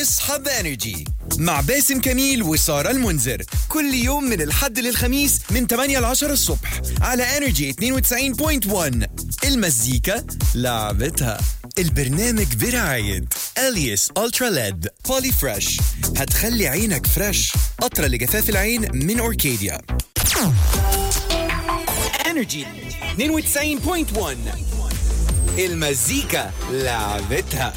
اصحى بانرجي مع باسم كميل وسارة المنذر كل يوم من الحد للخميس من 8 ل 10 الصبح على انرجي 92.1 المزيكا لعبتها البرنامج برعاية اليس الترا ليد بولي فريش هتخلي عينك فريش قطرة لجفاف العين من اوركيديا انرجي 92.1 المزيكا لعبتها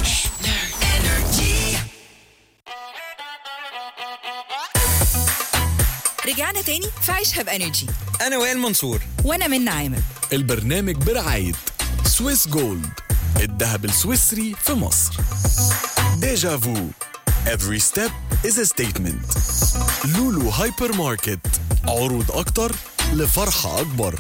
رجعنا تاني في عيشها بانرجي انا وائل منصور وانا من عامر البرنامج برعاية سويس جولد الذهب السويسري في مصر ديجا فو Every step is a statement لولو هايبر ماركت عروض أكتر لفرحة أكبر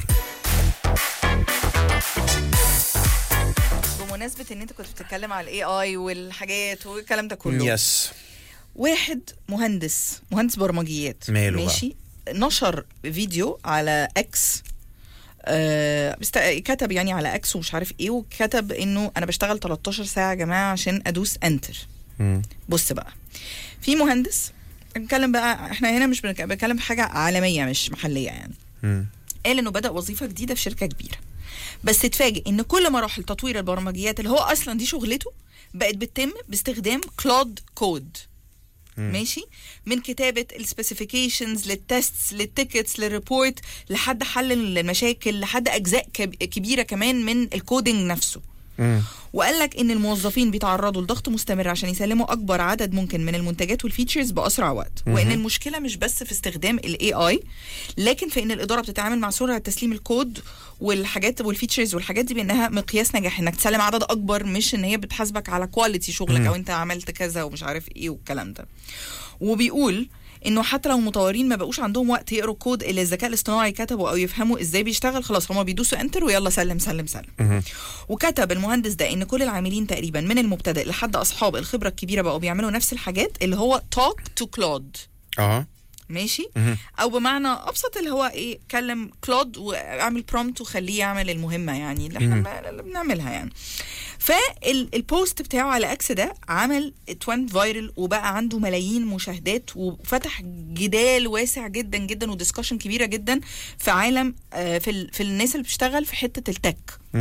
بمناسبه ان انت كنت بتتكلم على الاي اي والحاجات والكلام ده كله يس واحد مهندس مهندس برمجيات ماله بقى؟ ماشي نشر فيديو على اكس آه بست... كتب يعني على اكس ومش عارف ايه وكتب انه انا بشتغل 13 ساعه يا جماعه عشان ادوس انتر بص بقى في مهندس بنتكلم بقى احنا هنا مش بنك- بنتكلم في حاجه عالميه مش محليه يعني قال انه بدا وظيفه جديده في شركه كبيره بس اتفاجئ ان كل مراحل تطوير البرمجيات اللي هو اصلا دي شغلته بقت بتتم باستخدام كلود كود ماشي من كتابه السبيسيفيكيشنز للتستس للتيكتس للريبورت لحد حل المشاكل لحد اجزاء كب- كبيره كمان من الكودينج نفسه وقال لك ان الموظفين بيتعرضوا لضغط مستمر عشان يسلموا اكبر عدد ممكن من المنتجات والفيتشرز باسرع وقت وان المشكله مش بس في استخدام الاي اي لكن في ان الاداره بتتعامل مع سرعه تسليم الكود والحاجات والفيتشرز والحاجات دي بانها مقياس نجاح انك تسلم عدد اكبر مش ان هي بتحاسبك على كواليتي شغلك او انت عملت كذا ومش عارف ايه والكلام ده وبيقول انه حتى لو المطورين ما بقوش عندهم وقت يقروا كود اللي الذكاء الاصطناعي كتبه او يفهموا ازاي بيشتغل خلاص هما بيدوسوا انتر ويلا سلم سلم سلم وكتب المهندس ده ان كل العاملين تقريبا من المبتدئ لحد اصحاب الخبره الكبيره بقوا بيعملوا نفس الحاجات اللي هو توك تو كلود اه ماشي او بمعنى ابسط اللي هو ايه كلم كلود واعمل برومت وخليه يعمل المهمه يعني اللي احنا اللي بنعملها يعني فالبوست بتاعه على اكس ده عمل اتوينت فايرل وبقى عنده ملايين مشاهدات وفتح جدال واسع جدا جدا ودiscussion كبيره جدا في عالم آه، في ال- في الناس اللي بتشتغل في حته التك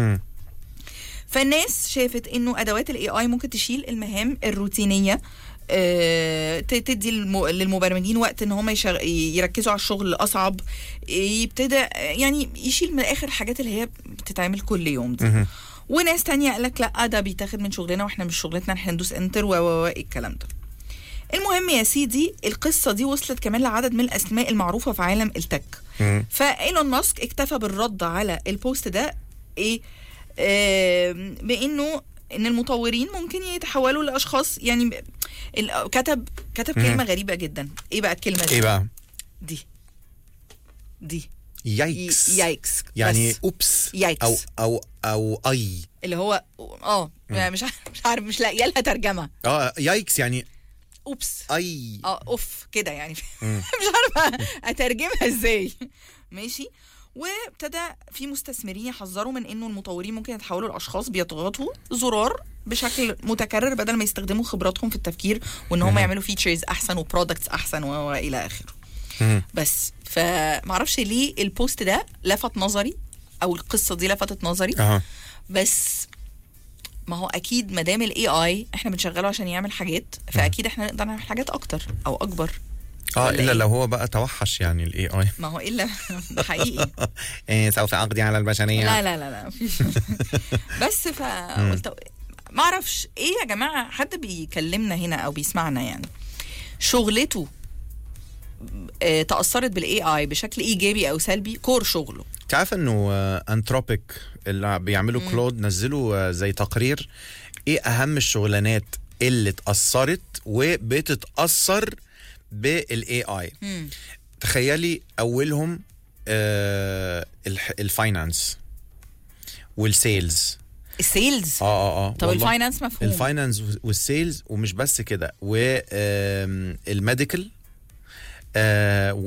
فالناس شافت انه ادوات الاي اي ممكن تشيل المهام الروتينيه آه، ت- تدي للم- للمبرمجين وقت ان هم يشغ... يركزوا على الشغل اصعب يبتدى يعني يشيل من الاخر الحاجات اللي هي بتتعمل كل يوم دي وناس تانية قال لك لا ده بيتاخد من شغلنا واحنا مش شغلتنا احنا ندوس انتر و و و الكلام ده المهم يا سيدي القصة دي وصلت كمان لعدد من الأسماء المعروفة في عالم التك فإيلون ماسك اكتفى بالرد على البوست ده إيه آم، بإنه إن المطورين ممكن يتحولوا لأشخاص يعني ال- كتب كتب كلمة غريبة جدا إيه بقى الكلمة دي؟ ايه بقى دي دي يايكس يايكس يعني بس. اوبس يايكس. او او او اي اللي هو اه يعني مش عارف مش عارف مش لاقيه لها ترجمة اه يايكس يعني اوبس اي اه اوف كده يعني مش عارفه اترجمها ازاي ماشي وابتدى في مستثمرين يحذروا من انه المطورين ممكن يتحولوا لاشخاص بيضغطوا زرار بشكل متكرر بدل ما يستخدموا خبراتهم في التفكير وان هم يعملوا فيتشرز احسن وبرودكتس احسن و- والى اخره بس فمعرفش ليه البوست ده لفت نظري او القصه دي لفتت نظري اها بس ما هو اكيد ما دام الاي اي احنا بنشغله عشان يعمل حاجات فاكيد احنا نقدر نعمل حاجات اكتر او اكبر اه ولا الا إيه؟ لو هو بقى توحش يعني الاي اي ما هو الا ده حقيقي إيه سوف اقضي على البشريه لا لا لا لا مفيش. بس فقلت ما اعرفش ايه يا جماعه حد بيكلمنا هنا او بيسمعنا يعني شغلته آه، تاثرت بالاي اي بشكل ايجابي او سلبي كور شغله تعرف انه انتروبيك اللي بيعملوا كلود نزلوا آه، زي تقرير ايه اهم الشغلانات اللي اتاثرت وبتتاثر بالاي اي مم. تخيلي اولهم آه الح- الفاينانس والسيلز السيلز اه اه اه طب والله. الفاينانس مفهوم الفاينانس والسيلز ومش بس كده والميديكال